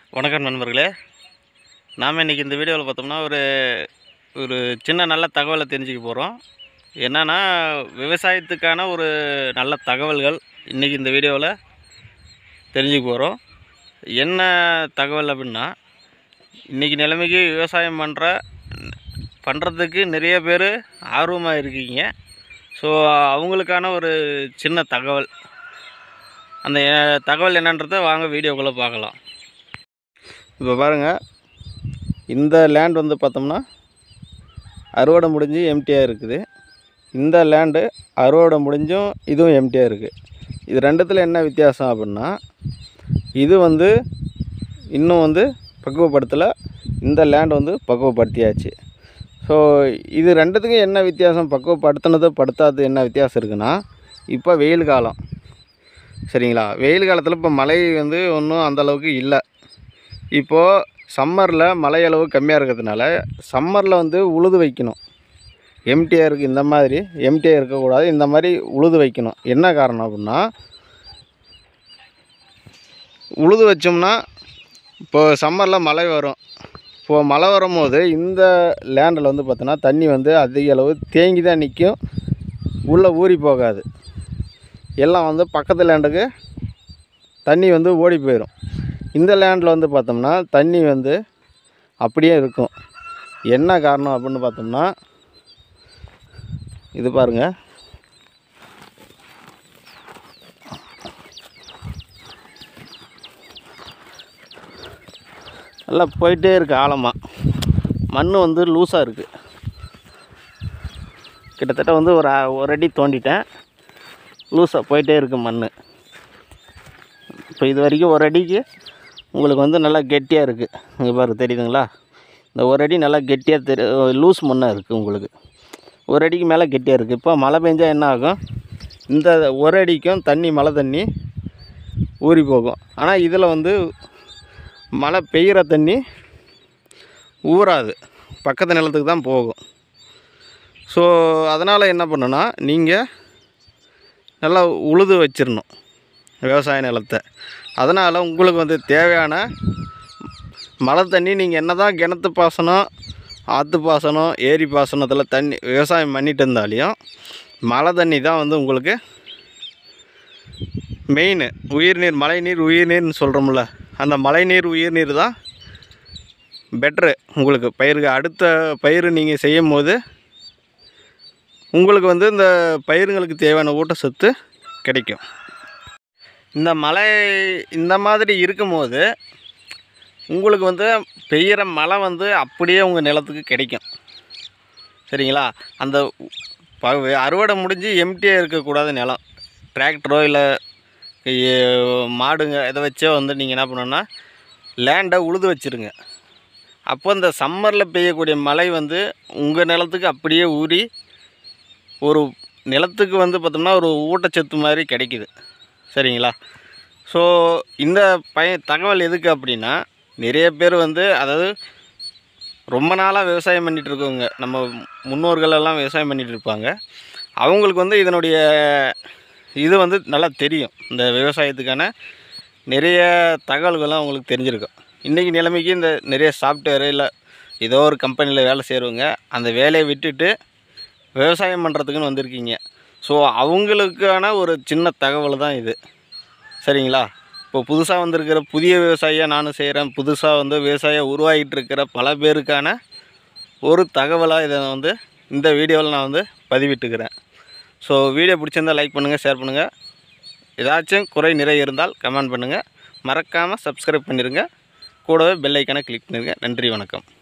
வணக்கம் நண்பர்களே நாம் இன்றைக்கி இந்த வீடியோவில் பார்த்தோம்னா ஒரு ஒரு சின்ன நல்ல தகவலை தெரிஞ்சுக்க போகிறோம் என்னென்னா விவசாயத்துக்கான ஒரு நல்ல தகவல்கள் இன்றைக்கி இந்த வீடியோவில் தெரிஞ்சுக்க போகிறோம் என்ன தகவல் அப்படின்னா இன்றைக்கி நிலைமைக்கு விவசாயம் பண்ணுற பண்ணுறதுக்கு நிறைய பேர் ஆர்வமாக இருக்கீங்க ஸோ அவங்களுக்கான ஒரு சின்ன தகவல் அந்த அஹ், தகவல் என்னன்றதை வாங்க வீடியோக்குள்ளே பார்க்கலாம் இப்போ பாருங்கள் இந்த லேண்ட் வந்து பார்த்தோம்னா அறுவடை முடிஞ்சு எம்டியாக இருக்குது இந்த லேண்டு அறுவடை முடிஞ்சும் இதுவும் எம்டியாக இருக்குது இது ரெண்டுத்தில் என்ன வித்தியாசம் அப்படின்னா இது வந்து இன்னும் வந்து பக்குவப்படுத்தலை இந்த லேண்ட் வந்து பக்குவப்படுத்தியாச்சு ஸோ இது ரெண்டுத்துக்கும் என்ன வித்தியாசம் பக்குவப்படுத்தினது படுத்தாது என்ன வித்தியாசம் இருக்குன்னா இப்போ வெயில் காலம் சரிங்களா வெயில் காலத்தில் இப்போ மழை வந்து ஒன்றும் அந்தளவுக்கு இல்லை இப்போது சம்மரில் மழை அளவு கம்மியாக இருக்கிறதுனால சம்மரில் வந்து உழுது வைக்கணும் எம்டிஆர் இருக்குது இந்த மாதிரி எம்டிஆர் இருக்கக்கூடாது இந்த மாதிரி உழுது வைக்கணும் என்ன காரணம் அப்படின்னா உழுது வச்சோம்னா இப்போ சம்மரில் மழை வரும் இப்போது மழை வரும்போது இந்த லேண்டில் வந்து பார்த்தோன்னா தண்ணி வந்து அதிக அளவு தேங்கி தான் நிற்கும் உள்ளே ஊறி போகாது எல்லாம் வந்து பக்கத்து லேண்டுக்கு தண்ணி வந்து ஓடி போயிடும் இந்த லேண்டில் வந்து பார்த்தோம்னா தண்ணி வந்து அப்படியே இருக்கும் என்ன காரணம் அப்படின்னு பார்த்தோம்னா இது பாருங்கள் நல்லா போயிட்டே இருக்கு ஆழமாக மண் வந்து லூஸாக இருக்குது கிட்டத்தட்ட வந்து ஒரு அ- ஒரு அடி தோண்டிட்டேன் லூஸாக போயிட்டே இருக்கு மண் இப்போ இது வரைக்கும் ஒரு அடிக்கு உங்களுக்கு வந்து நல்லா கெட்டியாக இருக்குது இங்கே பாரு தெரியுதுங்களா இந்த ஒரு அடி நல்லா கெட்டியாக தெரி லூஸ் மண்ணாக இருக்குது உங்களுக்கு ஒரு அடிக்கு மேலே கெட்டியாக இருக்குது இப்போ மழை பெஞ்சா என்ன ஆகும் இந்த ஒரு அடிக்கும் தண்ணி மழை தண்ணி ஊறி போகும் ஆனால் இதில் வந்து மழை பெய்கிற தண்ணி ஊறாது பக்கத்து நிலத்துக்கு தான் போகும் ஸோ அதனால் என்ன பண்ணுன்னா நீங்கள் நல்லா உழுது வச்சிடணும் விவசாய நிலத்தை அதனால் உங்களுக்கு வந்து தேவையான மழை தண்ணி நீங்கள் என்ன தான் கிணத்து பாசனம் ஆற்று பாசனம் ஏரி பாசனத்தில் தண்ணி விவசாயம் பண்ணிட்டு இருந்தாலையும் மழை தண்ணி தான் வந்து உங்களுக்கு மெயின் உயிர்நீர் மழைநீர் உயிர்நீர்னு சொல்கிறோம்ல அந்த மழைநீர் உயிர்நீர் தான் பெட்ரு உங்களுக்கு பயிருக்கு அடுத்த பயிர் நீங்கள் செய்யும் போது உங்களுக்கு வந்து இந்த பயிருங்களுக்கு தேவையான ஊட்டச்சத்து கிடைக்கும் இந்த மழை இந்த மாதிரி இருக்கும்போது உங்களுக்கு வந்து பெய்கிற மழை வந்து அப்படியே உங்கள் நிலத்துக்கு கிடைக்கும் சரிங்களா அந்த ப- அறுவடை முடிஞ்சு எம்டியாக இருக்கக்கூடாது நிலம் டிராக்டரோ இல்லை மாடுங்க இதை வச்சோ வந்து நீங்கள் என்ன பண்ணணும்னா லேண்டை உழுது வச்சுருங்க அப்போ இந்த சம்மரில் பெய்யக்கூடிய மழை வந்து உங்கள் நிலத்துக்கு அப்படியே ஊறி ஒரு நிலத்துக்கு வந்து பார்த்தோம்னா ஒரு ஊட்டச்சத்து மாதிரி கிடைக்குது சரிங்களா ஸோ இந்த பய தகவல் எதுக்கு அப்படின்னா நிறைய பேர் வந்து அதாவது ரொம்ப நாளாக விவசாயம் பண்ணிகிட்டு இருக்கவங்க நம்ம முன்னோர்கள் எல்லாம் விவசாயம் பண்ணிகிட்டு இருப்பாங்க அவங்களுக்கு வந்து இதனுடைய இது வந்து நல்லா தெரியும் இந்த விவசாயத்துக்கான நிறைய தகவல்கள்லாம் அவங்களுக்கு தெரிஞ்சிருக்கும் இன்றைக்கி நிலைமைக்கு இந்த நிறைய சாஃப்ட்வேர் இல்லை ஏதோ ஒரு கம்பெனியில் வேலை செய்கிறவங்க அந்த வேலையை விட்டுட்டு விவசாயம் பண்ணுறதுக்குன்னு வந்திருக்கீங்க ஸோ அவங்களுக்கான ஒரு சின்ன தகவல் தான் இது சரிங்களா இப்போ புதுசாக வந்திருக்கிற புதிய விவசாயியாக நானும் செய்கிறேன் புதுசாக வந்து விவசாயம் உருவாகிட்டு இருக்கிற பல பேருக்கான ஒரு தகவலாக இதை வந்து இந்த வீடியோவில் நான் வந்து பதிவிட்டுக்கிறேன் ஸோ வீடியோ பிடிச்சிருந்தால் லைக் பண்ணுங்கள் ஷேர் பண்ணுங்கள் ஏதாச்சும் குறை நிறை இருந்தால் கமெண்ட் பண்ணுங்கள் மறக்காமல் சப்ஸ்கிரைப் பண்ணிடுங்க கூடவே பெல் ஐக்கானை கிளிக் பண்ணிடுங்க நன்றி வணக்கம்